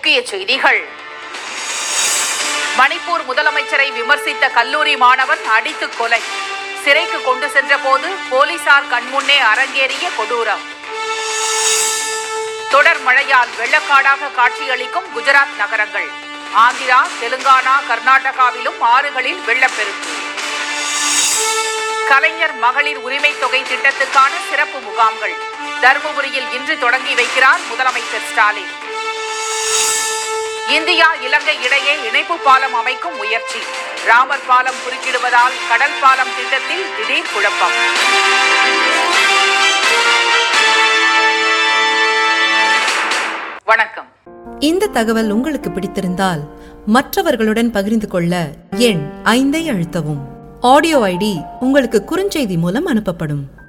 முக்கிய செய்திகள் மணிப்பூர் முதலமைச்சரை விமர்சித்த கல்லூரி மாணவன் அடித்து கொலை சிறைக்கு கொண்டு சென்றபோது போலீசார் கண்முன்னே அரங்கேறிய கொடூரம் தொடர் மழையால் வெள்ளக்காடாக காட்சியளிக்கும் குஜராத் நகரங்கள் ஆந்திரா தெலுங்கானா கர்நாடகாவிலும் ஆறுகளில் வெள்ளப்பெருக்கு கலைஞர் மகளிர் உரிமை தொகை திட்டத்துக்கான சிறப்பு முகாம்கள் தருமபுரியில் இன்று தொடங்கி வைக்கிறார் முதலமைச்சர் ஸ்டாலின் இந்தியா இலங்கை இடையே இணைப்பு பாலம் அமைக்கும் முயற்சி ராமர் பாலம் குறுக்கிடுவதால் கடல் பாலம் திட்டத்தில் திடீர் குழப்பம் வணக்கம் இந்த தகவல் உங்களுக்கு பிடித்திருந்தால் மற்றவர்களுடன் பகிர்ந்து கொள்ள எண் ஐந்தை அழுத்தவும் ஆடியோ ஐடி உங்களுக்கு குறுஞ்செய்தி மூலம் அனுப்பப்படும்